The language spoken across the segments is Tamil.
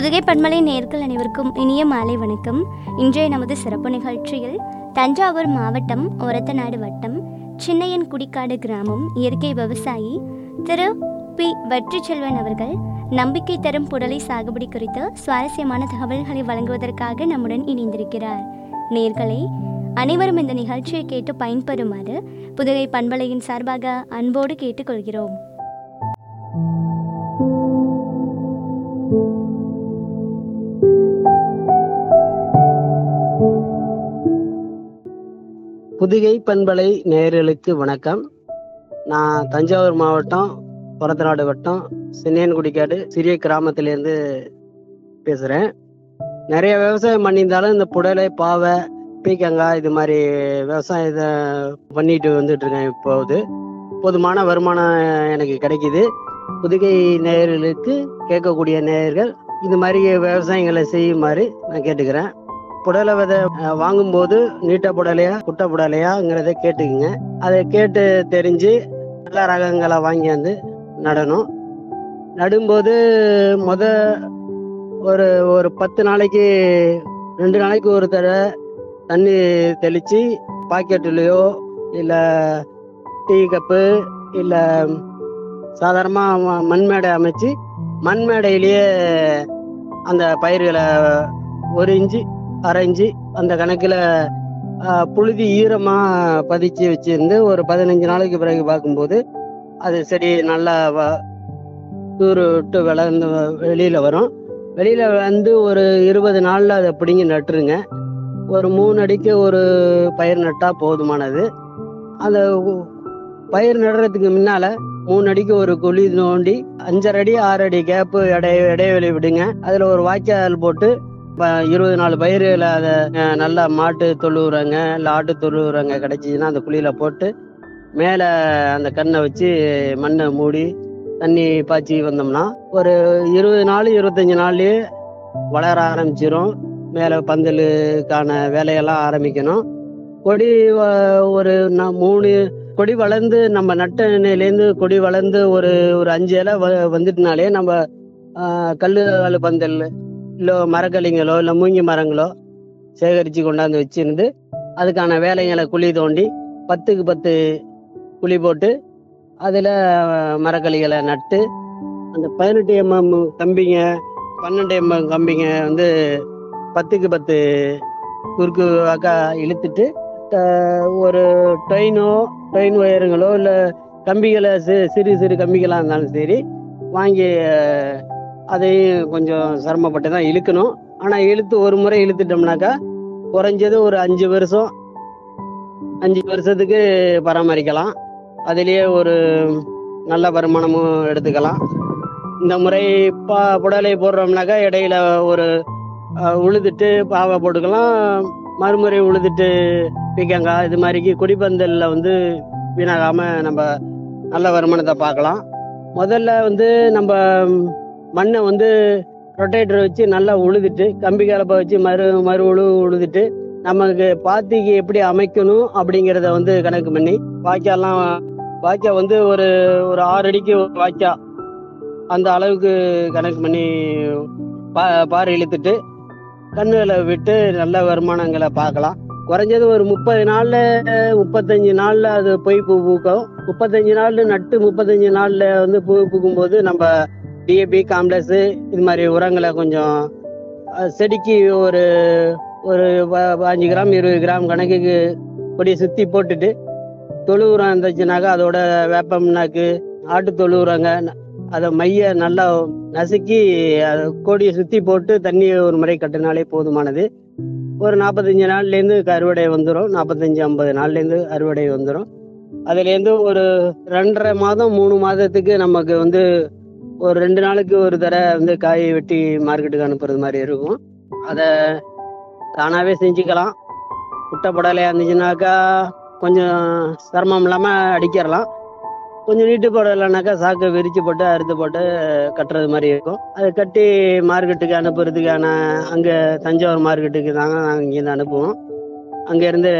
புதுகை பண்பலை நேர்கள் அனைவருக்கும் இனிய மாலை வணக்கம் இன்றைய நமது சிறப்பு நிகழ்ச்சியில் தஞ்சாவூர் மாவட்டம் ஒரத்தநாடு வட்டம் சின்னையன் குடிக்காடு கிராமம் இயற்கை விவசாயி திரு பி வெற்றிச்செல்வன் அவர்கள் நம்பிக்கை தரும் புடலை சாகுபடி குறித்து சுவாரஸ்யமான தகவல்களை வழங்குவதற்காக நம்முடன் இணைந்திருக்கிறார் நேர்களே அனைவரும் இந்த நிகழ்ச்சியை கேட்டு பயன்பெறுமாறு புதுகை பண்பலையின் சார்பாக அன்போடு கேட்டுக்கொள்கிறோம் புதுகை பண்பலை நேயர்களுக்கு வணக்கம் நான் தஞ்சாவூர் மாவட்டம் புறத்தநாடு வட்டம் சின்னையன்குடிக்காடு சிறிய கிராமத்திலேருந்து பேசுகிறேன் நிறைய விவசாயம் பண்ணியிருந்தாலும் இந்த புடலை பாவை பீக்கங்காய் இது மாதிரி விவசாயத்தை பண்ணிட்டு வந்துட்டு இருக்கேன் இப்போது போதுமான வருமானம் எனக்கு கிடைக்குது புதுகை நேயர்களுக்கு கேட்கக்கூடிய நேயர்கள் இது மாதிரி விவசாயங்களை செய்யுமாறு நான் கேட்டுக்கிறேன் புடலை விதை அஹ், வாங்கும்போது நீட்ட புடலையா குட்டை புடலையாங்கிறத கேட்டுக்குங்க அதை கேட்டு தெரிஞ்சு நல்ல ரகங்களை வாங்கியாந்து நடணும் நடும்போது முத ஒரு ஒரு பத்து நாளைக்கு ரெண்டு நாளைக்கு ஒரு தடவை தண்ணி தெளித்து பாக்கெட்டுலேயோ இல்லை டீ கப்பு இல்லை சாதாரணமாக மண் மேடை அமைச்சு மண் மேடையிலேயே அந்த பயிர்களை ஒரு இன்ச்சு அரை இன்ச்சு அந்த கணக்கில் புழுதி ஈரமாக பதிச்சு வச்சிருந்து ஒரு பதினஞ்சு நாளைக்கு பிறகு பார்க்கும்போது அது செடி நல்லா வ தூர் விட்டு வளர்ந்து வெளியில் வரும் வெளியில் வந்து ஒரு இருபது நாளில் அதை பிடுங்கி நட்டுருங்க ஒரு மூணு அடிக்கு ஒரு பயிர் நட்டால் போதுமானது அந்த உ- பயிர் நடுறதுக்கு முன்னால் மூணு அடிக்கு ஒரு குழி நோண்டி அஞ்சரை அடி ஆறு அடி கேப்பு இடை இடைவெளி விடுங்க அதில் ஒரு வாய்க்கால் போட்டு ப- இருபது நாலு பயிர்களை அதை அஹ், நல்லா மாட்டு தொழு உரங்க இல்லை ஆட்டு தொழு உரங்க கிடைச்சிதுன்னா அந்த குழியில் போட்டு மேலே அந்த கண்ணை வச்சு மண்ணை மூடி தண்ணி பாய்ச்சி வந்தோம்னா ஒரு இருபது நாள் இருபத்தஞ்சி நாள்லயே வளர ஆரம்பிச்சிரும் மேலே பந்தலுக்கான வேலையெல்லாம் ஆரம்பிக்கணும் கொடி வ- ஒரு ந- மூணு கொடி வளர்ந்து நம்ம நட்ட எண்ணெயிலேருந்து கொடி வளர்ந்து ஒரு ஒரு அஞ்சு இலை வ வந்துட்டுனாலே நம்ம ஆஹ், கல்லு காலு பந்தல் இல்லை மரக்கலிங்களோ இல்லை மூங்கி மரங்களோ சேகரித்து கொண்டாந்து வச்சிருந்து அதுக்கான வேலைங்களை குழி தோண்டி பத்துக்கு பத்து குழி போட்டு அதில் மரக்கலிகளை நட்டு அந்த பதினெட்டு எம்எம் கம்பிங்க பன்னெண்டு எம்எம் கம்பிங்க வந்து பத்துக்கு பத்து குறுக்கு வாக்கா இழுத்துட்டு ட- ஒரு டொயினோ டொயின் ஒயருங்களோ இல்லை கம்பிகளை சி சிறு சிறு கம்பிகளாக இருந்தாலும் சரி வாங்கி அஹ், அதையும் கொஞ்சம் சிரமப்பட்டு தான் இழுக்கணும் ஆனால் இழுத்து ஒரு முறை இழுத்துட்டோம்னாக்கா குறைஞ்சது ஒரு அஞ்சு வருஷம் அஞ்சு வருஷத்துக்கு பராமரிக்கலாம் அதுலேயே ஒரு நல்ல வருமானமும் எடுத்துக்கலாம் இந்த முறை பா புடலை போடுறோம்னாக்கா இடையில ஒரு அஹ், உழுதுட்டு பாவை போட்டுக்கலாம் மறுமுறை உழுதுட்டு பீக்கங்காய் இது மாதிரிக்கு கொடிப்பந்தல்ல வந்து வீணாகாம நம்ம நல்ல வருமானத்தை பார்க்கலாம் முதல்ல வந்து நம்ம மண்ணை வந்து ரொட்டேட்டர் வச்சு நல்லா உழுதுட்டு கம்பி கலப்பை வச்சு மறு மறு உழு உழுதுட்டு நமக்கு பாத்திக்கு எப்படி அமைக்கணும் அப்படிங்கிறத வந்து கணக்கு பண்ணி வாய்க்கால்லாம் வாய்க்கால் வந்து ஒரு ஒரு ஆறு அடிக்கு ஒரு வாய்க்கால் அந்த அளவுக்கு கணக்கு பண்ணி பா பாரு இழுத்துட்டு கண்ணுகளை விட்டு நல்ல வருமானங்களை பார்க்கலாம் குறைஞ்சது ஒரு முப்பது நாள்ல முப்பத்தஞ்சு நாள்ல அது பொய் பூ பூக்கும் முப்பத்தஞ்சு நாள்ல நட்டு முப்பத்தஞ்சு நாள்ல வந்து பூ பூக்கும் போது நம்ம டிஏபி காம்ப்ளெக்ஸ் இது மாதிரி உரங்களை கொஞ்சம் அஹ், செடிக்கு ஒரு ஒரு ப- பாஞ்சு கிராம் இருபது கிராம் கணக்குக்கு கொடியை சுத்தி போட்டுட்டு தொழு உரம் இருந்துச்சுனாக்கா அதோட வேப்பம்னாக்கு ஆட்டு தொழு உரங்க ந- அதை மைய நல்லா நசுக்கி அதை கொடியை சுத்தி போட்டு தண்ணியை ஒரு முறை கட்டினாலே போதுமானது ஒரு நாற்பத்தஞ்சு நாள்லேருந்து அறுவடை வந்துடும் நாற்பத்தஞ்சு ஐம்பது நாள்லேருந்து அறுவடை வந்துடும் அதுலேருந்து ஒரு ரெண்டரை மாதம் மூணு மாதத்துக்கு நமக்கு வந்து ஒரு ரெண்டு நாளுக்கு ஒரு தடவை வந்து காய் வெட்டி மார்க்கெட்டுக்கு அனுப்புறது மாதிரி இருக்கும் அதை தானாகவே செஞ்சுக்கலாம் குட்டை புடலையாக இருந்துச்சுனாக்கா கொஞ்சம் சிரமம் இல்லாமல் அடிக்கிறலாம் கொஞ்சம் நீட்டு புடலைனாக்கா சாக்கை விரிச்சு போட்டு அறுத்து போட்டு கட்டுறது மாதிரி இருக்கும் அதை கட்டி மார்க்கெட்டுக்கு அனுப்புறதுக்கான அங்கே தஞ்சாவூர் மார்க்கெட்டுக்கு தாங்க நாங்கள் இங்கேருந்து அனுப்புவோம் அங்கேருந்து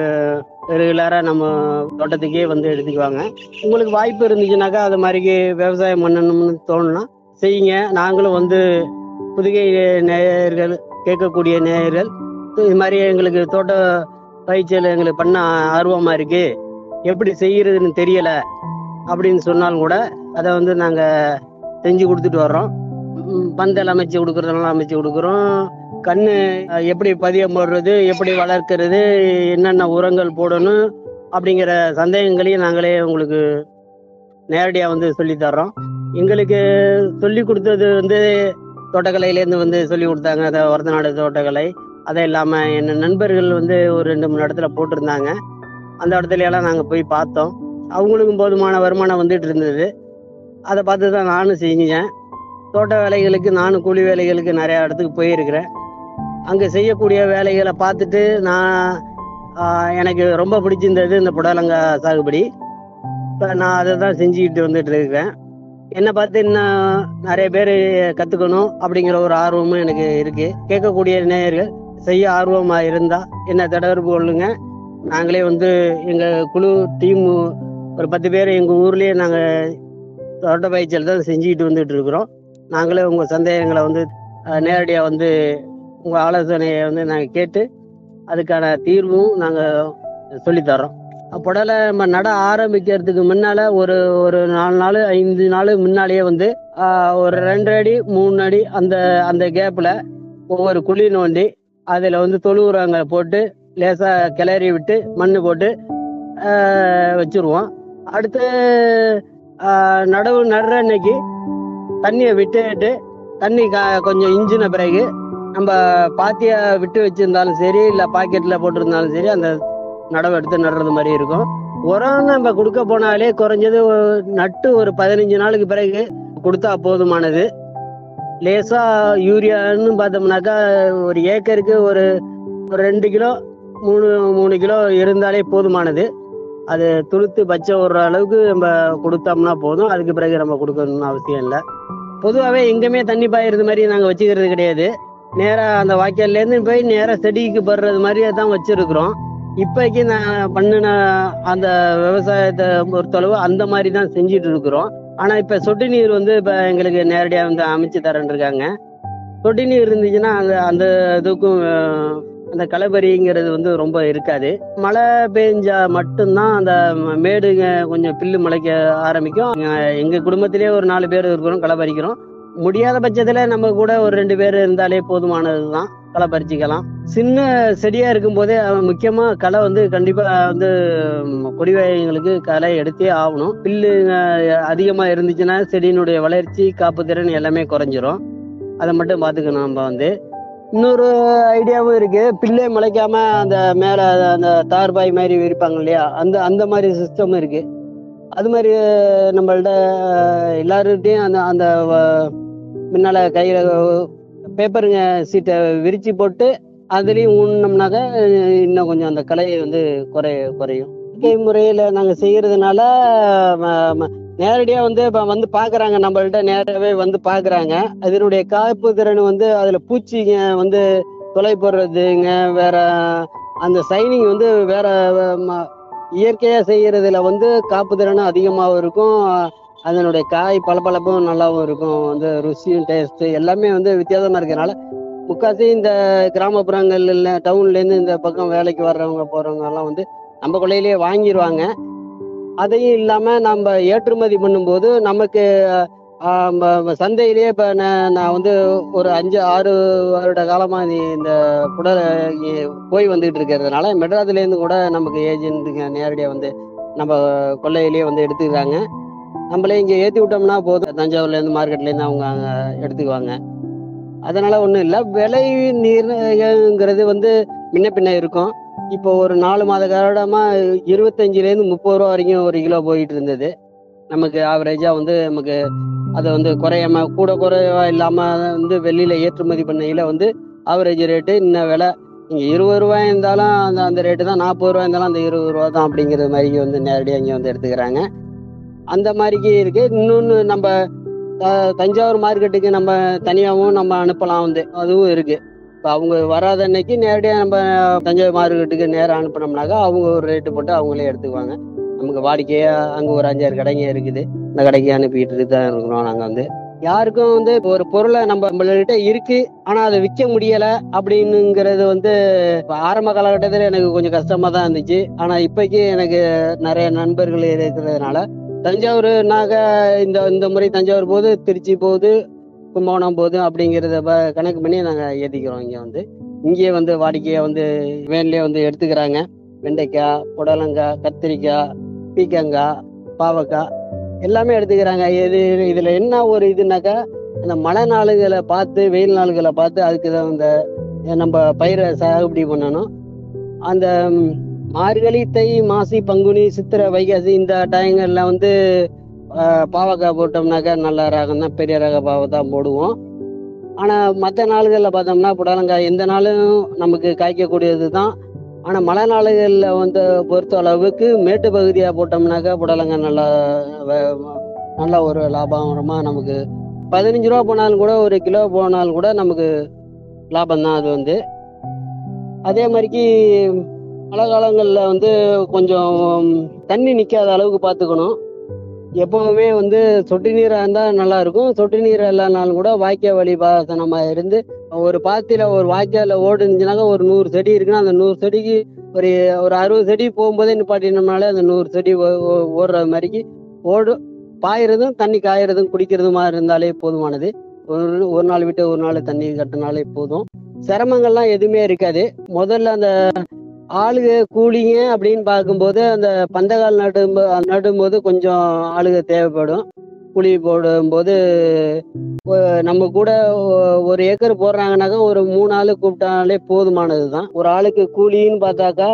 ரெகுலராக நம்ம தோட்டத்துக்கே வந்து எடுத்துக்குவாங்க உங்களுக்கு வாய்ப்பு இருந்துச்சுனாக்கா அது மாதிரிக்கு விவசாயம் பண்ணணும்னு தோணுனா செய்யுங்க நாங்களும் வந்து புதுகை நேயர்கள் கேட்கக்கூடிய நேயர்கள் இது மாதிரி எங்களுக்கு தோட்ட பயிற்சியில் எங்களுக்கு பண்ண ஆர்வமா இருக்கு எப்படி செய்யறதுன்னு தெரியல அப்படின்னு சொன்னாலும் கூட அதை வந்து நாங்க செஞ்சு கொடுத்துட்டு வர்றோம் ம், பந்தல் அமைச்சு கொடுக்கறதெல்லாம் அமைச்சு கொடுக்குறோம் கண்ணு அஹ், எப்படி பதியம் போடுறது எப்படி வளர்க்கறது என்னென்ன உரங்கள் போடணும் அப்படிங்கிற சந்தேகங்களையும் நாங்களே உங்களுக்கு நேரடியாக வந்து சொல்லி தர்றோம் எங்களுக்கு சொல்லி கொடுத்தது வந்து தோட்டக்கலையிலேருந்து வந்து சொல்லி கொடுத்தாங்க அதை ஒரத்தநாடு தோட்டக்கலை அதை இல்லாமல் என் நண்பர்கள் வந்து ஒரு ரெண்டு மூணு இடத்துல போட்டிருந்தாங்க அந்த இடத்துல எல்லாம் நாங்கள் போய் பார்த்தோம் அவங்களுக்கும் போதுமான வருமானம் வந்துட்டு இருந்தது அதை பார்த்து தான் நானும் செஞ்சேன் தோட்ட வேலைகளுக்கு நானும் கூலி வேலைகளுக்கு நிறையா இடத்துக்கு போயிருக்கிறேன் அங்கே செய்யக்கூடிய வேலைகளை பார்த்துட்டு நான் ஆஹ், எனக்கு ரொம்ப பிடிச்சிருந்தது இந்த புடலங்காய் சாகுபடி இப்போ நான் அதை தான் செஞ்சுக்கிட்டு வந்துட்டு இருக்கேன் என்னை பார்த்து இன்னும் நிறைய பேர் கற்றுக்கணும் அப்படிங்கிற ஒரு ஆர்வமும் எனக்கு இருக்கு கேட்கக்கூடிய நேயர்கள் செய்ய ஆர்வமாக இருந்தால் என்ன தொடர்பு கொள்ளுங்க நாங்களே வந்து எங்கள் குழு டீம் ஒரு பத்து பேர் எங்கள் ஊர்லேயே நாங்கள் தோட்ட பயிற்சியில் தான் செஞ்சுக்கிட்டு வந்துட்டு இருக்கிறோம் நாங்களே உங்கள் சந்தேகங்களை வந்து நேரடியாக வந்து உங்கள் ஆலோசனையை வந்து நாங்கள் கேட்டு அதுக்கான தீர்வும் நாங்கள் சொல்லித்தரோம் புடலை நம்ம நட ஆரம்பிக்கிறதுக்கு முன்னால ஒரு ஒரு நாலு நாள் ஐந்து நாள் முன்னாலேயே வந்து ஆஹ், ஒரு ரெண்டு அடி மூணு அடி அந்த அந்த கேப்பில் ஒவ்வொரு குழி நோண்டி அதில் வந்து தொழு உரங்களை போட்டு லேசாக கிளறி விட்டு மண் போட்டு ஆஹ், வச்சிருவோம் அடுத்து ஆஹ், நடவு நடுற அன்னைக்கு தண்ணியை விட்டுட்டு தண்ணி க- கொஞ்சம் இஞ்சின பிறகு நம்ம பாத்திய விட்டு வச்சிருந்தாலும் சரி இல்லை பாக்கெட்டில் போட்டிருந்தாலும் சரி அந்த நடவு எடுத்து நடுறது மாதிரி இருக்கும் உரம் நம்ம கொடுக்க போனாலே குறைஞ்சது ஒரு- நட்டு ஒரு பதினஞ்சு நாளுக்கு பிறகு கொடுத்தா போதுமானது லேசா யூரியான்னு பார்த்தோம்னாக்கா ஒரு ஏக்கருக்கு ஒரு ஒரு ரெண்டு கிலோ மூணு மூணு கிலோ இருந்தாலே போதுமானது அது துளுத்து பச்சை விடுற அளவுக்கு நம்ம கொடுத்தோம்னா போதும் அதுக்கு பிறகு நம்ம கொடுக்கணும்னு அவசியம் இல்லை பொதுவாகவே எங்கேயுமே தண்ணி பாயிறது மாதிரி நாங்கள் வச்சுக்கிறது கிடையாது நேராக அந்த வாய்க்கால்லேருந்து போய் நேராக செடிக்கு படுறது மாதிரியே தான் வச்சிருக்கிறோம் இப்போக்கி நான் பண்ணின அந்த விவசாயத்தை பொறுத்தளவு அந்த மாதிரி தான் செஞ்சுட்டு இருக்கிறோம் ஆனால் இப்போ சொட்டு நீர் வந்து இப்போ எங்களுக்கு நேரடியாக வந்து அமைச்சு தரேன் இருக்காங்க சொட்டு நீர் இருந்துச்சுன்னா அந்த அந்த இதுக்கும் அஹ், அந்த களைபறிங்கிறது வந்து ரொம்ப இருக்காது மழை பெஞ்சா மட்டும்தான் அந்த ம- மேடுங்க கொஞ்சம் பில்லு முளைக்க ஆரம்பிக்கும் அஹ், எங்க குடும்பத்திலேயே ஒரு நாலு பேர் இருக்கிறோம் களை பறிக்கிறோம் முடியாத பட்சத்துல நம்ம கூட ஒரு ரெண்டு பேர் இருந்தாலே போதுமானதுதான் களை பறிச்சுக்கலாம் சின்ன செடியா இருக்கும் போதே அவன் முக்கியமா களை வந்து கண்டிப்பா வந்து ம், கொடி வகைகளுக்கு களை எடுத்தே ஆகணும் பில்லு அஹ், அதிகமா இருந்துச்சுன்னா செடியினுடைய வளர்ச்சி காப்பு திறன் எல்லாமே குறைஞ்சிரும் அதை மட்டும் பார்த்துக்கணும் நம்ம வந்து இன்னொரு ஐடியாவும் இருக்கு பில்லே முளைக்காம அந்த மேல அந்த தார்பாய் மாதிரி விரிப்பாங்க இல்லையா அந்த அந்த மாதிரி சிஸ்டம் இருக்கு அது மாதிரி நம்மள்ட்ட எல்லாருகிட்டையும் அந்த அந்த வ- முன்னால கையில பேப்பருங்க சீட்டை விரிச்சு போட்டு அதுலேயும் ஊனோம்னாக்க இன்னும் கொஞ்சம் அந்த கலையை வந்து குறை குறையும் இயற்கை முறையில் நாங்கள் செய்யறதுனால ம- ம- நேரடியாக வந்து இப்போ வந்து பார்க்குறாங்க நம்மள்ட்ட நேராகவே வந்து பார்க்குறாங்க அதனுடைய காப்பு திறன் வந்து அதில் பூச்சிங்க வந்து தொலை போடுறதுங்க வேற அந்த சைனிங் வந்து வேற ம- இயற்கையாக செய்யறதுல வந்து காப்பு திறனும் அதிகமாகவும் இருக்கும் அதனுடைய காய் பளபளப்பும் நல்லாவும் இருக்கும் வந்து ருசியும் டேஸ்ட் எல்லாமே வந்து வித்தியாசமா இருக்கறனால முக்காசி இந்த கிராமப்புறங்கள்ல டவுன்லேருந்து இந்த பக்கம் வேலைக்கு வர்றவங்க போறவங்க எல்லாம் வந்து நம்ம கொள்ளையிலேயே வாங்கிடுவாங்க அதையும் இல்லாம நம்ம ஏற்றுமதி பண்ணும்போது நமக்கு ஆஹ், ம- ம- சந்தையிலேயே இப்போ நான் நான் வந்து ஒரு அஞ்சு ஆறு வருட காலமா இது இந்த புடலை இ- போய் வந்துட்டு இருக்கிறதுனால மெட்ராஸ்லேருந்து கூட நமக்கு ஏஜென்ட்டுங்க நேரடியாக வந்து நம்ம கொள்ளையிலேயே வந்து எடுத்துக்கிறாங்க நம்மளே இங்கே ஏற்றி விட்டோம்னா போதும் தஞ்சாவூர்லேருந்து மார்க்கெட்லேருந்து அவங்க அங்கே எடுத்துக்குவாங்க அதனால ஒன்றும் இல்லை விலை நீர்ங்கிறது வந்து முன்ன பின்ன இருக்கும் இப்போ ஒரு நாலு மாத காலமா இருபத்தஞ்சிலேருந்து முப்பது ரூபா வரைக்கும் ஒரு கிலோ போயிட்டு இருந்தது நமக்கு ஆவரேஜாக வந்து நமக்கு அதை வந்து குறையாம கூட குறைவா இல்லாமல் வந்து வெளியில் ஏற்றுமதி பண்ணையில் வந்து ஆவரேஜ் ரேட்டு இன்ன விலை இங்கே இருபது ரூபாய் இருந்தாலும் அந்த அந்த ரேட்டு தான் நாற்பது ரூபாய் இருந்தாலும் அந்த இருபது ரூபா தான் அப்படிங்கிற மாதிரி வந்து நேரடியாக இங்கே வந்து எடுத்துக்கிறாங்க அந்த மாதிரிக்கு இருக்கு இன்னொன்று நம்ம த- தஞ்சாவூர் மார்க்கெட்டுக்கு நம்ம தனியாகவும் நம்ம அனுப்பலாம் வந்து அதுவும் இருக்கு இப்போ அவங்க வராத அன்னைக்கு நேரடியாக நம்ம தஞ்சாவூர் மார்க்கெட்டுக்கு நேராக அனுப்பினோம்னாக்கா அவங்க ஒரு ரேட்டு போட்டு அவங்களே எடுத்துக்குவாங்க நமக்கு வாடிக்கையாக அங்கே ஒரு அஞ்சாறு கடைங்க இருக்குது இந்த கடைக்கு அனுப்பிட்டு தான் இருக்கிறோம் நாங்கள் வந்து யாருக்கும் வந்து ஒரு பொருளை நம்ம நம்மள்கிட்ட இருக்கு ஆனா அதை விற்க முடியல அப்படின்னுங்கிறது வந்து இப்ப ஆரம்ப காலகட்டத்தில் எனக்கு கொஞ்சம் கஷ்டமா தான் இருந்துச்சு ஆனா இப்போக்கி எனக்கு நிறைய நண்பர்கள் இருக்கிறதுனால தஞ்சாவூர் நாங்க இந்த இந்த முறை தஞ்சாவூர் போது திருச்சி போகுது கும்பகோணம் போகுது அப்படிங்கிறத ப- கணக்கு பண்ணி நாங்க ஏத்திக்கிறோம் இங்க வந்து இங்கேயே வந்து வாடிக்கையா வந்து வேன்லயே வந்து எடுத்துக்கிறாங்க வெண்டைக்காய் புடலங்காய் கத்திரிக்காய் பீக்கங்காய் பாவக்காய் எல்லாமே எடுத்துக்கிறாங்க இது இதுல என்ன ஒரு இதுனாக்கா அந்த மழை நாளுகளை பார்த்து வெயில் நாளுகளை பார்த்து அதுக்கு தான் இந்த நம்ம பயிரை சாகுபடி பண்ணணும் அந்த ம், மார்கழி தை மாசி பங்குனி சித்திரை வைகாசி இந்த டைங்கள்ல வந்து ஆஹ், பாவக்காய் போட்டோம்னாக்கா நல்ல ரகம் தான் பெரிய ரக பாவை தான் போடுவோம் ஆனா மற்ற நாள்களில் பார்த்தோம்னா புடலங்காய் எந்த நாளும் நமக்கு காய்க்கக்கூடியது தான் ஆனா மழை நாளுகளில் வந்து பொறுத்த அளவுக்கு மேட்டு பகுதியாக போட்டோம்னாக்கா புடலங்காய் நல்லா வ- நல்ல ஒரு லாபகரமா நமக்கு பதினஞ்சு ரூபா போனாலும் கூட ஒரு கிலோ போனாலும் கூட நமக்கு லாபம் தான் அது வந்து அதே மாதிரிக்கு மழை காலங்களில் வந்து கொஞ்சம் தண்ணி நிற்காத அளவுக்கு பார்த்துக்கணும் எப்பவுமே வந்து சொட்டு நீராக இருந்தால் நல்லா இருக்கும் சொட்டு நீர் இல்லைனாலும் கூட வாய்க்கால் வழி பாசனமாக இருந்து ஒரு பாத்தியில ஒரு வாய்க்கால ஓடுனுச்சுனாக்கா ஒரு நூறு செடி இருக்குன்னா அந்த நூறு செடிக்கு ஒரு ஒரு அறுபது செடி போகும்போதே நிப்பாட்டினோம்னாலே அந்த நூறு செடி ஓ- ஓ- ஓடுற மாதிரிக்கு ஓடு பாயிறதும் தண்ணி காயறதும் குடிக்கிறதுமா இருந்தாலே போதுமானது ஒரு ஒரு நாள் விட்டு ஒரு நாள் தண்ணி கட்டினாலே போதும் சிரமங்கள்லாம் எதுவுமே இருக்காது முதல்ல அந்த ஆளுக கூலிங்க அப்படின்னு பார்க்கும்போது அந்த பந்தகால் நடும் நடும்போது கொஞ்சம் ஆளுக தேவைப்படும் குழி போடும்போது ஒ- நம்ம கூட ஒ- ஒரு ஏக்கர் போடுறாங்கனாக்கா ஒரு மூணு ஆளு கூப்பிட்டாலே போதுமானது தான் ஒரு ஆளுக்கு கூலின்னு பார்த்தாக்கா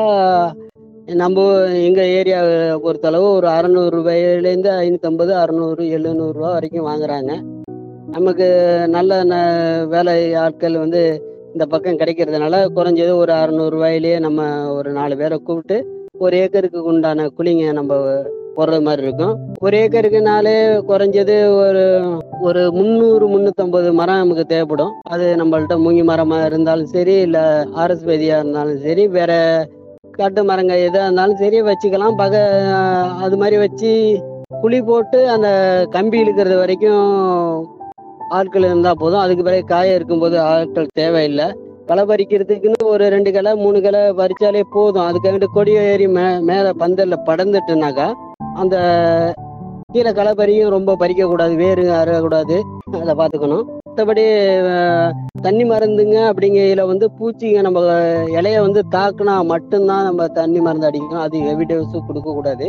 நம்ம எங்க ஏரியாவை பொறுத்தளவு ஒரு அறநூறு ரூபாயிலேருந்து ஐநூற்றம்பது அறநூறு எழுநூறுவா வரைக்கும் வாங்குறாங்க நமக்கு நல்ல ந- வேலை ஆட்கள் வந்து இந்த பக்கம் கிடைக்கிறதுனால குறைஞ்சது ஒரு அறநூறு ரூபாயிலேயே நம்ம ஒரு நாலு பேரை கூப்பிட்டு ஒரு ஏக்கருக்கு உண்டான குழிங்க நம்ம போடுற மாதிரி இருக்கும் ஒரு ஏக்கருக்குனாலே குறைஞ்சது ஒரு ஒரு முந்நூறு முந்நூற்றம்பது மரம் நமக்கு தேவைப்படும் அது நம்மள்ட்ட மூங்கி மரமா இருந்தாலும் சரி இல்லை ஆர்எஸ் வேதியா இருந்தாலும் சரி வேற காட்டு மரங்க எதாக இருந்தாலும் சரி வச்சுக்கலாம் பக அது மாதிரி வச்சு குழி போட்டு அந்த கம்பி இழுக்கிறது வரைக்கும் ஆட்கள் இருந்தால் போதும் அதுக்கு பிறகு காய இருக்கும்போது ஆட்கள் தேவையில்லை களை பறிக்கிறதுக்குன்னு ஒரு ரெண்டு கிளை மூணு கிளை பறிச்சாலே போதும் அதுக்காகிட்டு கொடி ஏறி மே மேலே பந்தல்ல படர்ந்துட்டுனாக்கா அந்த கீழே களை பறியும் ரொம்ப பறிக்கக்கூடாது வேறு அறக்கூடாது அதை பார்த்துக்கணும் மற்றபடி தண்ணி மருந்துங்க அப்படிங்கையில வந்து பூச்சிங்க நம்ம இலைய வந்து தாக்குனா மட்டும்தான் நம்ம தண்ணி மருந்து அடிக்கணும் அது ஹெவி டோஸ் கொடுக்கக்கூடாது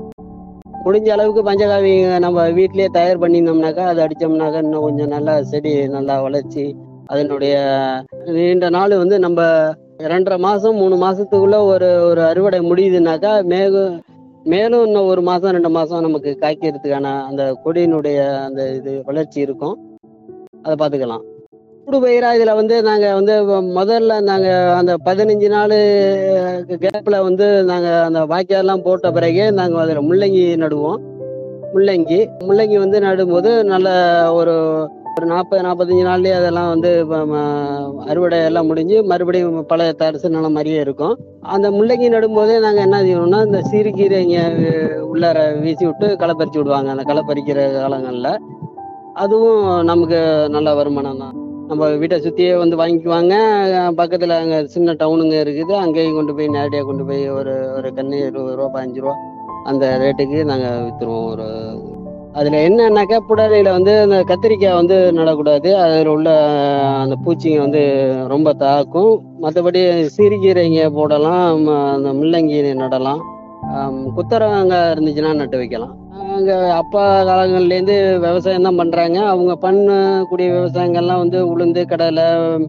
முடிஞ்ச அளவுக்கு பஞ்சகாவி நம்ம வீட்டிலேயே தயார் பண்ணியிருந்தோம்னாக்கா அது அடித்தோம்னாக்கா இன்னும் கொஞ்சம் நல்லா செடி நல்லா வளர்ச்சி அதனுடைய நீண்ட நாள் வந்து நம்ம ரெண்டரை மாதம் மூணு மாதத்துக்குள்ள ஒரு ஒரு அறுவடை முடியுதுனாக்கா மேலும் மேலும் இன்னும் ஒரு மாதம் ரெண்டு மாதம் நமக்கு காய்க்கிறதுக்கான அந்த கொடியினுடைய அந்த இது வளர்ச்சி இருக்கும் அதை பார்த்துக்கலாம் கூடு பயிரா இதில் வந்து நாங்கள் வந்து முதல்ல நாங்கள் அந்த பதினஞ்சு நாள் கேப்பில் வந்து நாங்கள் அந்த வாய்க்கால்லாம் போட்ட பிறகு நாங்கள் அதில் முள்ளங்கி நடுவோம் முள்ளங்கி முள்ளங்கி வந்து நடும்போது நல்ல ஒரு ஒரு நாற்பது நாற்பத்தஞ்சு நாள்லயே அதெல்லாம் வந்து இப்ப ம- அறுவடை எல்லாம் முடிஞ்சு மறுபடியும் பழைய தரிசு நிலம் மாதிரியே இருக்கும் அந்த முள்ளங்கி நடும்போதே நாங்கள் என்ன செய்வோம்னா இந்த சிறுகீரைங்க உள்ளார வீசி விட்டு களை பறிச்சு விடுவாங்க அந்த களை பறிக்கிற காலங்களில் அதுவும் நமக்கு நல்ல வருமானம் தான் நம்ம வீட்டை சுற்றியே வந்து வாங்கிக்குவாங்க பக்கத்தில் அங்கே சின்ன டவுனுங்க இருக்குது அங்கேயும் கொண்டு போய் நேரடியாக கொண்டு போய் ஒரு ஒரு கன்று இருபது ரூபா பதினஞ்சு ரூபா அந்த ரேட்டுக்கு நாங்கள் விற்றுருவோம் ஒரு அதில் என்னன்னாக்கா புடலையில் வந்து அந்த கத்திரிக்காய் வந்து நடக்கூடாது அதில் உள்ள அந்த பூச்சிங்க வந்து ரொம்ப தாக்கும் மற்றபடி சிறுகீரைங்க போடலாம் ம- அந்த முள்ளங்கி நடலாம் ஆம், குத்தரங்காய் இருந்துச்சுன்னா நட்டு வைக்கலாம் அங்க அப்பா காலங்கள்லேருந்து விவசாயம் தான் பண்றாங்க அவங்க பண்ணக்கூடிய விவசாயங்கள்லாம் வந்து உளுந்து கடலை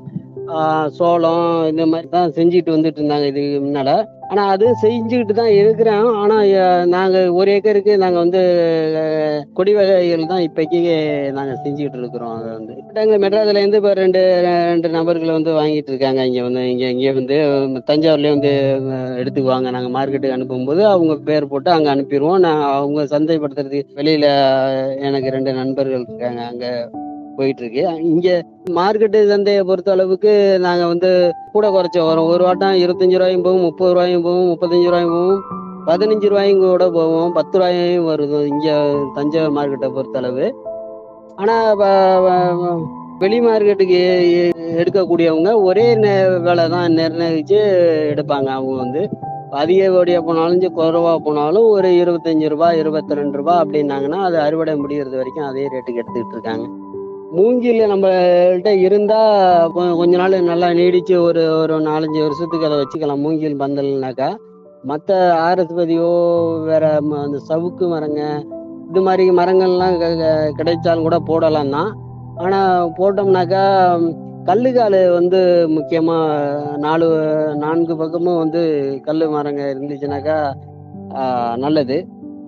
ஆ, சோளம் இந்த மாதிரி தான் செஞ்சுட்டு வந்துட்டு இருந்தாங்க இதுக்கு முன்னால ஆனா அது செஞ்சுக்கிட்டு தான் இருக்கிறோம் ஆனா அஹ், நாங்க ஒரு ஏக்கருக்கு நாங்க வந்து அஹ், கொடி வகைகள் தான் இப்போக்கி நாங்க செஞ்சுக்கிட்டு இருக்கிறோம் அதை வந்து எங்க மெட்ராஸ்ல இருந்து இப்போ ரெண்டு ரெண்டு நபர்கள் வந்து வாங்கிட்டு இருக்காங்க இங்க வந்து இங்க இங்கே வந்து தஞ்சாவூர்லயே வந்து அஹ், எடுத்துக்குவாங்க நாங்க மார்க்கெட்டுக்கு அனுப்பும்போது அவங்க பேர் போட்டு அங்க அனுப்பிடுவோம் நான் அவங்க சந்தைப்படுத்துறதுக்கு வெளியில எனக்கு ரெண்டு நண்பர்கள் இருக்காங்க அங்க போயிட்டு இருக்கு இங்க மார்க்கெட்டு சந்தையை பொறுத்த அளவுக்கு நாங்க வந்து கூட குறைச்ச வரும் ஒரு வாட்டம் இருபத்தஞ்சு ரூபாயும் போகும் முப்பது ரூபாயும் போகும் முப்பத்தஞ்சு ரூபாயும் போகும் பதினஞ்சு ரூபாயும் கூட போவோம் பத்து ரூபாயும் வருது இங்க தஞ்சாவூர் மார்க்கெட்டை பொறுத்த அளவு ஆனா வ- வ- வெளி மார்க்கெட்டுக்கு எடுக்கக்கூடியவங்க ஒரே நே- விலை தான் நிர்ணயிச்சு எடுப்பாங்க அவங்க வந்து அதிகப்படியாக போனாலும் சரி, குறைவா போனாலும் ஒரு இருபத்தஞ்சு ரூபா இருபத்தி ரெண்டு ரூபா அப்படின்னாங்கன்னா அது அறுவடை முடிகிறது வரைக்கும் அதே ரேட்டுக்கு எடுத்துக்கிட்டு இருக்காங்க மூங்கில் நம்மள்கிட்ட இருந்தா கொ- கொஞ்ச நாள் நல்லா நீடிச்சு ஒரு ஒரு நாலஞ்சு வருஷத்துக்கு அதை வச்சுக்கலாம் மூங்கில் பந்தல்னாக்கா மற்ற ஆரஸ்பதியோ வேற ம- அந்த சவுக்கு மரங்க இது மாதிரி மரங்கள்லாம் க- க- கிடைச்சாலும் கூட போடலாம் தான் ஆனா போட்டோம்னாக்கா கல்லுக்கால் வந்து முக்கியமா நாலு நான்கு பக்கமும் வந்து கல் மரங்க இருந்துச்சுனாக்கா ஆஹ், நல்லது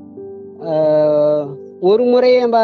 ஆஹ், ஒரு முறை நம்ம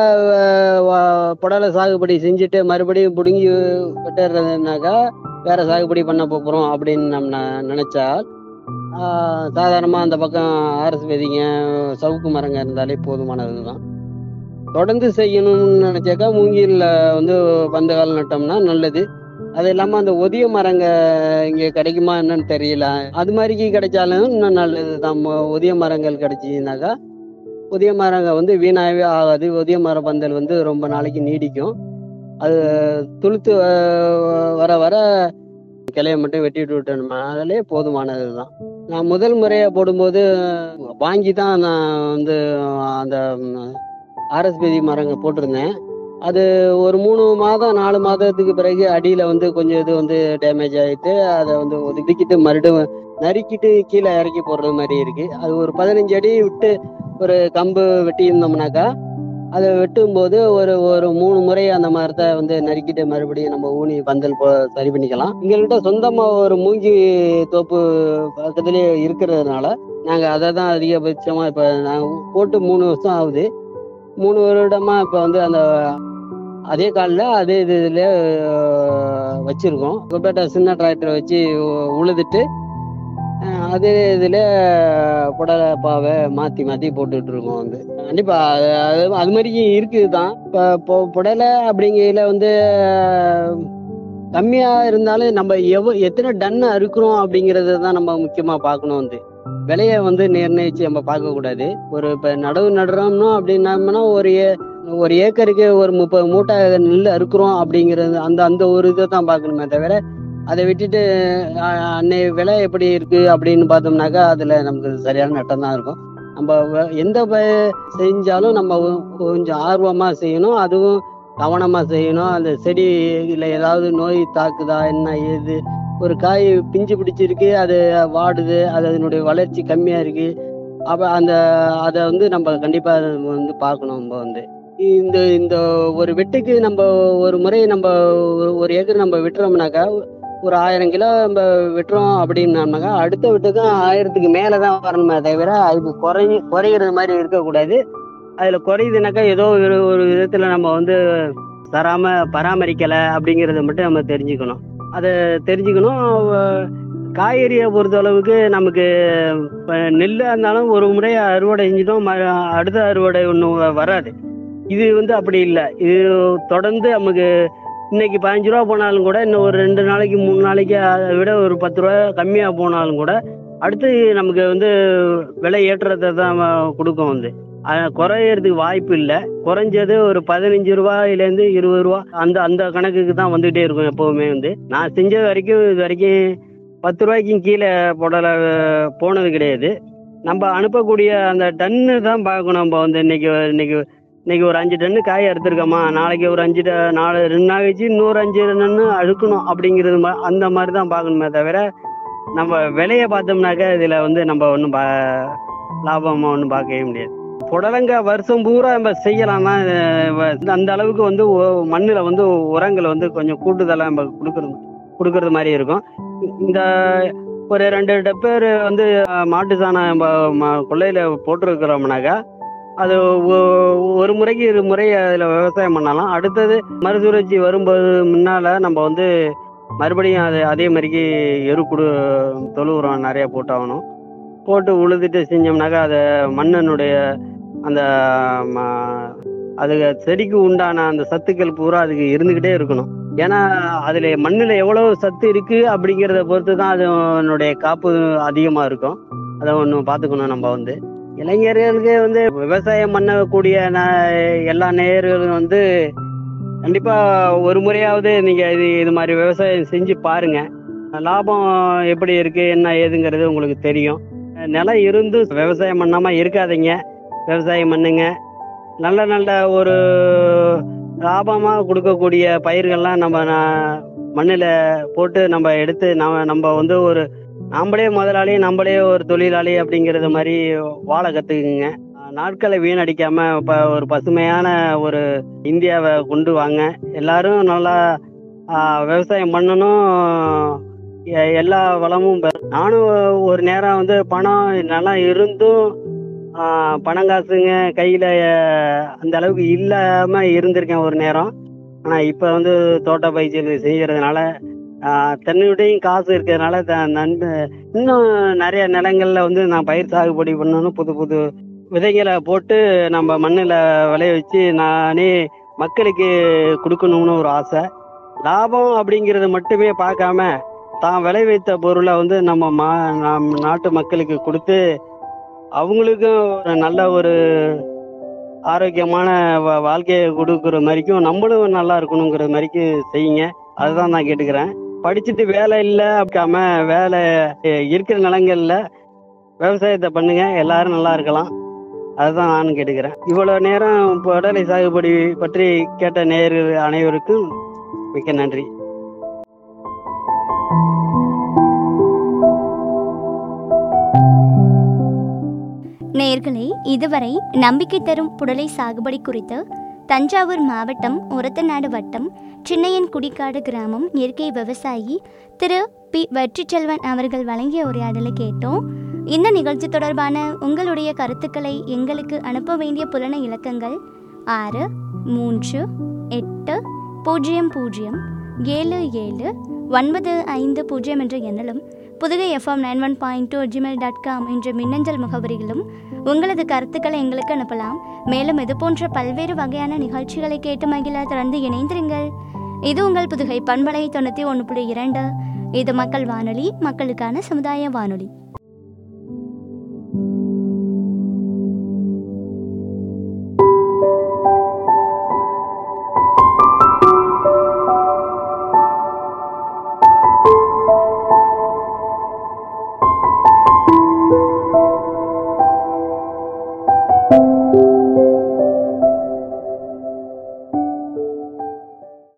வ- புடலை சாகுபடி செஞ்சுட்டு மறுபடியும் பிடுங்கி விட்டுறதுனாக்கா வேற சாகுபடி பண்ண போகிறோம் அப்படின்னு நம்ம நினைச்சால் ஆஹ், சாதாரணமா அந்த பக்கம் அரசு விதிங்க சவுக்கு மரங்க இருந்தாலே போதுமானது தான் தொடர்ந்து செய்யணும்னு நினைச்சாக்கா மூங்கில்ல வந்து பந்தகால் நட்டோம்னா நல்லது அது இல்லாம அந்த ஒதிய மரங்க இங்க கிடைக்குமா என்னன்னு தெரியல அது மாதிரி கிடைச்சாலும் இன்னும் நல்லது தான் மொ- ஒதிய மரங்கள் கிடைச்சினாக்கா ஒதிய மரங்க வந்து வீணாகவே ஆகாது ஒதிய மர பந்தல் வந்து ரொம்ப நாளைக்கு நீடிக்கும் அது துளுத்து வ- வர வர கிளைய மட்டும் வெட்டிட்டு விட்டோம்னா அதிலே போதுமானது தான் நான் முதல் முறையா போடும்போது வாங்கி தான் நான் வந்து அந்த ஆர்எஸ்பிதி மரங்க போட்டிருந்தேன் அது ஒரு மூணு மாதம் நாலு மாதத்துக்கு பிறகு அடியில வந்து கொஞ்சம் இது வந்து டேமேஜ் ஆயிட்டு அதை வந்து ஒதுக்கிட்டு மறுபடியும் நறுக்கிட்டு கீழே இறக்கி போடுறது மாதிரி இருக்கு அது ஒரு பதினஞ்சு அடி விட்டு ஒரு கம்பு வெட்டி இருந்தோம்னாக்கா அதை வெட்டும் போது ஒரு ஒரு மூணு முறை அந்த மரத்தை வந்து நறுக்கிட்டு மறுபடியும் நம்ம ஊனி பந்தல் போ சரி பண்ணிக்கலாம் எங்கள்கிட்ட சொந்தமா ஒரு மூங்கி தோப்பு பக்கத்துலயே இருக்கிறதுனால நாங்க அதை தான் அதிகபட்சமா இப்ப நாங்க போட்டு மூணு வருஷம் ஆகுது மூணு வருடமா இப்ப வந்து அந்த அதே காலில் அதே இது இதுல அஹ், வச்சிருக்கோம் குப்பேட்டை சின்ன டிராக்டரை வச்சு உ- உழுதுட்டு அஹ், அதே இதுல புடலை பாவை மாத்தி மாத்தி போட்டுட்டு இருக்கோம் வந்து கண்டிப்பா அது அது- அது மாதிரி இருக்குது தான் இப்போ பொ- புடலை அப்படிங்கையில வந்து அஹ், கம்மியா இருந்தாலும் நம்ம எவ எத்தனை டன் அறுக்கிறோம் அப்படிங்கறத தான் நம்ம முக்கியமா பார்க்கணும் வந்து விலையை வந்து நிர்ணயிச்சு நம்ம பார்க்க கூடாது ஒரு இப்ப நடவு நடுறோம்னா அப்படின்னம்னா ஒரு ஏ- ஒரு ஏக்கருக்கு ஒரு முப்பது மூட்டை நெல் அறுக்கிறோம் அப்படிங்கிறது அந்த அந்த ஒரு இதை தான் பார்க்கணுமே தவிர அதை விட்டுட்டு அஹ், அன்னை விலை எப்படி இருக்கு அப்படின்னு பார்த்தோம்னாக்கா அதுல நமக்கு சரியான நட்டம் தான் இருக்கும் நம்ம வ- எந்த ப- செஞ்சாலும் நம்ம கொ- கொஞ்சம் ஆர்வமா செய்யணும் அதுவும் கவனமா செய்யணும் அந்த செடியில ஏதாவது நோய் தாக்குதா என்ன ஏது ஒரு காய் பிஞ்சு பிடிச்சிருக்கு அது வாடுது அது அதனுடைய வளர்ச்சி கம்மியா இருக்கு அப்ப அந்த அதை வந்து நம்ம கண்டிப்பா வந்து பார்க்கணும் நம்ம வந்து இந்த இந்த ஒரு வெட்டுக்கு நம்ம ஒரு முறை நம்ம ஒரு- ஒரு ஏக்கர் நம்ம வெட்டுறோம்னாக்கா ஒரு ஆயிரம் கிலோ நம்ம வெட்டுறோம் அப்படின்னோம்னாக்கா அடுத்த வெட்டுக்கும் ஆயிரத்துக்கு மேல தான் வரணுமே தவிர அது குறை குறையிறது மாதிரி இருக்கக்கூடாது அதுல குறையுதுனாக்கா ஏதோ ஒரு ஒரு விதத்துல நம்ம வந்து தராம பராமரிக்கல அப்படிங்கறத மட்டும் நம்ம தெரிஞ்சுக்கணும் அதை தெரிஞ்சுக்கணும் அஹ் காய்கறியை பொறுத்த அளவுக்கு நமக்கு இப்ப நெல்லா இருந்தாலும் ஒரு முறை அறுவடை செஞ்சிட்டோம் ம- அடுத்த அறுவடை ஒன்றும் வராது இது வந்து அப்படி இல்லை இது தொடர்ந்து நமக்கு இன்னைக்கு பதினஞ்சு ரூபா போனாலும் கூட இன்னும் ஒரு ரெண்டு நாளைக்கு மூணு நாளைக்கு அதை விட ஒரு பத்து ரூபா கம்மியா போனாலும் கூட அடுத்து நமக்கு வந்து விலை ஏற்றத்தை தான் கொடுக்கும் வந்து அது குறையறதுக்கு வாய்ப்பு இல்லை குறைஞ்சது ஒரு பதினஞ்சு ரூபாயிலேருந்து இருபது ரூபா அந்த அந்த கணக்குக்கு தான் வந்துகிட்டே இருக்கும் எப்பவுமே வந்து நான் செஞ்ச வரைக்கும் இது வரைக்கும் பத்து ரூபாய்க்கும் கீழே போடல போனது கிடையாது நம்ம அனுப்பக்கூடிய அந்த டன்னு தான் பார்க்கணும் நம்ம வந்து இன்னைக்கு இன்னைக்கு இன்னைக்கு ஒரு அஞ்சு டன்னு காய் அறுத்துருக்கோமா நாளைக்கு ஒரு அஞ்சு ட- நாலு ரெண்டு நாள் கழிச்சு இன்னொரு அஞ்சு டன்னு அழுக்கணும் அப்படிங்கிறது மா- அந்த மாதிரி தான் பார்க்கணுமே தவிர நம்ம விலையை பார்த்தோம்னாக்கா இதில் வந்து நம்ம ஒன்றும் பா லாபமாக ஒன்றும் பார்க்கவே முடியாது புடலங்காய் வருஷம் பூரா நம்ம செய்யலாம் தான் அந்த அளவுக்கு வந்து மண்ணில் வந்து உரங்களை வந்து கொஞ்சம் கூட்டுதலாக நம்ம கொடுக்கறது கொடுக்கறது மாதிரி இருக்கும் இந்த ஒரு ரெண்டு டப்பர் வந்து அஹ், மாட்டு சாணம் நம்ம ம- கொல்லையில போட்டிருக்கிறோம்னாக்கா அது ஒ- ஒரு முறைக்கு இரு முறை அதில் விவசாயம் பண்ணலாம் அடுத்தது மறுசுழற்சி வரும்போது முன்னால நம்ம வந்து மறுபடியும் அது அதே மாதிரிக்கு எரு கொடு தொழு உரம் நிறைய போட்டாகணும் போட்டு உழுதுட்டு செஞ்சோம்னாக்கா அது மண்ணினுடைய அந்த ம- அது செடிக்கு உண்டான அந்த சத்துக்கள் பூரா அதுக்கு இருந்துக்கிட்டே இருக்கணும் ஏன்னா அதுல மண்ணுல எவ்வளவு சத்து இருக்கு அப்படிங்கிறத பொறுத்து தான் அதனுடைய காப்பு அதிகமா இருக்கும் அதை ஒன்று பார்த்துக்கணும் நம்ம வந்து இளைஞர்களுக்கு வந்து விவசாயம் பண்ணக்கூடிய ந- எல்லா நேயர்களும் வந்து கண்டிப்பா ஒரு முறையாவது நீங்க இது இது மாதிரி விவசாயம் செஞ்சு பாருங்க லாபம் எப்படி இருக்கு என்ன ஏதுங்கிறது உங்களுக்கு தெரியும் நிலம் இருந்தும் விவசாயம் பண்ணாம இருக்காதீங்க விவசாயம் பண்ணுங்க நல்ல நல்ல ஒரு லாபமா கொடுக்கக்கூடிய பயிர்கள்லாம் நம்ம நா- மண்ணுல போட்டு நம்ம எடுத்து நம்ம நம்ம வந்து ஒரு நாமளே முதலாளி நம்மளே ஒரு தொழிலாளி அப்படிங்கறது மாதிரி வாழ கத்துக்குங்க நாட்களை வீணடிக்காம இப்ப ஒரு பசுமையான ஒரு இந்தியாவை கொண்டு வாங்க எல்லாரும் நல்லா ஆஹ், விவசாயம் பண்ணணும் எ- எல்லா வளமும் பெற- நானும் ஒரு நேரம் வந்து பணம் நல்லா இருந்தும் ஆஹ், பணம் காசுங்க கையில அஹ், அந்த அளவுக்கு இல்லாம இருந்திருக்கேன் ஒரு நேரம் ஆனா இப்ப வந்து தோட்ட பயிற்சியில் செய்யறதுனால ஆஹ், தன்னுடையும் காசு இருக்கிறதுனால த- நன்மை இன்னும் நிறைய நிலங்கள்ல வந்து நான் பயிர் சாகுபடி பண்ணணும் புது புது விதைகளை போட்டு நம்ம மண்ணில் விளைய வச்சு நானே மக்களுக்கு கொடுக்கணும்னு ஒரு ஆசை லாபம் அப்படிங்கிறது மட்டுமே பார்க்காம தான் விளைவித்த பொருளை வந்து நம்ம மா நம் நாட்டு மக்களுக்கு கொடுத்து அவங்களுக்கும் ஒரு நல்ல ஒரு ஆரோக்கியமான வா- வாழ்க்கையை கொடுக்குற மாதிரிக்கும் நம்மளும் நல்லா இருக்கணுங்கிற மாதிரிக்கும் செய்யுங்க அதுதான் நான் கேட்டுக்கிறேன் படிச்சுட்டு வேலை இல்லை அப்படிக்காம வேலை அஹ், இருக்கிற நிலங்கள்ல விவசாயத்தை பண்ணுங்க எல்லாரும் நல்லா இருக்கலாம் அதுதான் நானும் கேட்டுக்கிறேன் இவ்வளவு நேரம் புடலை சாகுபடி பற்றி கேட்ட நேயர்கள் அனைவருக்கும் மிக்க நன்றி நேயர்களே இதுவரை நம்பிக்கை தரும் புடலை சாகுபடி குறித்து தஞ்சாவூர் மாவட்டம் ஒரத்தநாடு வட்டம் சின்னையன் குடிக்காடு கிராமம் இயற்கை விவசாயி திரு பி வெற்றிச்செல்வன் அவர்கள் வழங்கிய உரையாடலை கேட்டோம் இந்த நிகழ்ச்சி தொடர்பான உங்களுடைய கருத்துக்களை எங்களுக்கு அனுப்ப வேண்டிய புலன இலக்கங்கள் ஆறு மூன்று எட்டு பூஜ்ஜியம் பூஜ்ஜியம் ஏழு ஏழு ஒன்பது ஐந்து பூஜ்ஜியம் என்ற எண்ணிலும் Pudugai FM nine one point two Gmail dot com என்ற மின்னஞ்சல் முகவரியிலும் உங்களது கருத்துக்களை எங்களுக்கு அனுப்பலாம் மேலும் இது போன்ற பல்வேறு வகையான நிகழ்ச்சிகளை கேட்டு மகிழ தொடர்ந்து இணைந்திருங்கள் இது உங்கள் புதுகை பண்பலை தொண்ணூற்றி ஒன்று புள்ளி இரண்டு இது மக்கள் வானொலி மக்களுக்கான சமுதாய வானொலி